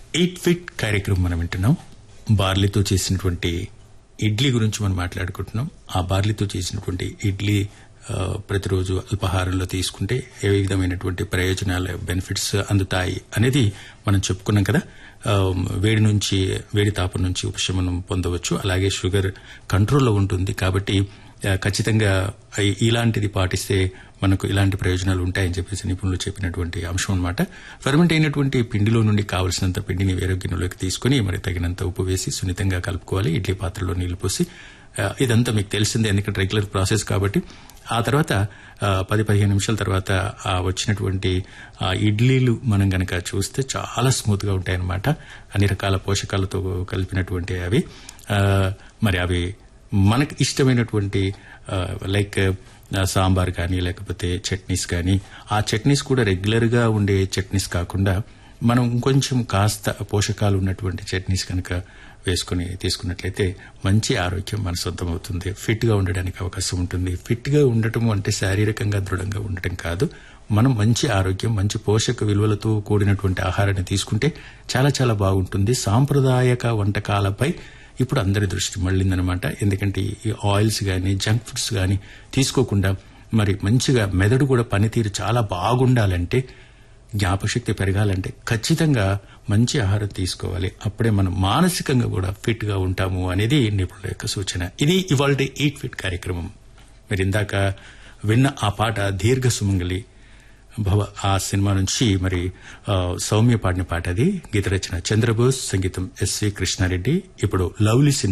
eight fit కార్యక్రమం మనం వింటున్నాం బార్లీతో చేసినటువంటి ఇడ్లీ గురించి మనం మాట్లాడుకుంటున్నాం ఆ బార్లీతో చేసినటువంటి ఇడ్లీ ఆ, ప్రతిరోజు అల్పాహారంలో తీసుకుంటే ఏ విధమైనటువంటి ప్రయోజనాలు బెనిఫిట్స్ అందుతాయి అనేది మనం చెప్పుకున్నాం కదా ఆ, వేడి నుంచి వేడి తాపం నుంచి ఉపశమనం పొందవచ్చు అలాగే షుగర్ కంట్రోల్లో ఉంటుంది కాబట్టి ఆ, ఖచ్చితంగా ఈ- ఇలాంటిది పాటిస్తే మనకు ఇలాంటి ప్రయోజనాలు ఉంటాయని చెప్పేసి నిపుణులు చెప్పినటువంటి అంశం అనమాట ఫెర్మెంట్ అయినటువంటి పిండిలో నుండి కావలసినంత పిండిని వేరే గిన్నెలోకి తీసుకుని మరి తగినంత ఉప్పు వేసి సున్నితంగా కలుపుకోవాలి ఇడ్లీ పాత్రలో నీళ్లు పోసి ఆ, ఇదంతా మీకు తెలిసిందే ఎందుకంటే రెగ్యులర్ ప్రాసెస్ కాబట్టి ఆ తర్వాత ఆ, పది పదిహేను నిమిషాల తర్వాత ఆ వచ్చినటువంటి ఆ ఇడ్లీలు మనం గనక చూస్తే చాలా స్మూత్ గా ఉంటాయన్నమాట అన్ని రకాల పోషకాలతో కలిపినటువంటి అవి ఆ, మరి అవి మనకు ఇష్టమైనటువంటి ఆ, లైక్ ఆ, సాంబార్ కానీ లేకపోతే చట్నీస్ కానీ ఆ చట్నీస్ కూడా రెగ్యులర్ గా ఉండే చట్నీస్ కాకుండా మనం కొంచెం కాస్త పోషకాలు ఉన్నటువంటి చట్నీస్ కనుక వేసుకుని తీసుకున్నట్లయితే మంచి ఆరోగ్యం మన సొంతం అవుతుంది ఫిట్ గా ఉండడానికి అవకాశం ఉంటుంది ఫిట్ గా ఉండటం అంటే శారీరకంగా దృఢంగా ఉండటం కాదు మనం మంచి ఆరోగ్యం మంచి పోషక విలువలతో కూడినటువంటి ఆహారాన్ని తీసుకుంటే చాలా చాలా బాగుంటుంది సాంప్రదాయక వంటకాలపై ఇప్పుడు అందరి దృష్టి మళ్ళిందనమాట ఎందుకంటే ఈ ఆయిల్స్ కానీ జంక్ ఫుడ్స్ కానీ తీసుకోకుండా మరి మంచిగా మెదడు కూడా పనితీరు చాలా బాగుండాలంటే జ్ఞాపశక్తి పెరగాలంటే ఖచ్చితంగా మంచి ఆహారం తీసుకోవాలి అప్పుడే మనం మానసికంగా కూడా ఫిట్ గా ఉంటాము అనేది నిపుణుల యొక్క సూచన ఇది ఇవాళ ఈట్ ఫిట్ కార్యక్రమం మీరు ఇందాక విన్న ఆ పాట దీర్ఘ సుమంగలి భవ ఆ సినిమా నుంచి మరి ఆ, సౌమ్య పాడిన పాట అది గీత రచన చంద్రబోస్ సంగీతం ఎస్వి కృష్ణారెడ్డి ఇప్పుడు లవ్లీ సినిమా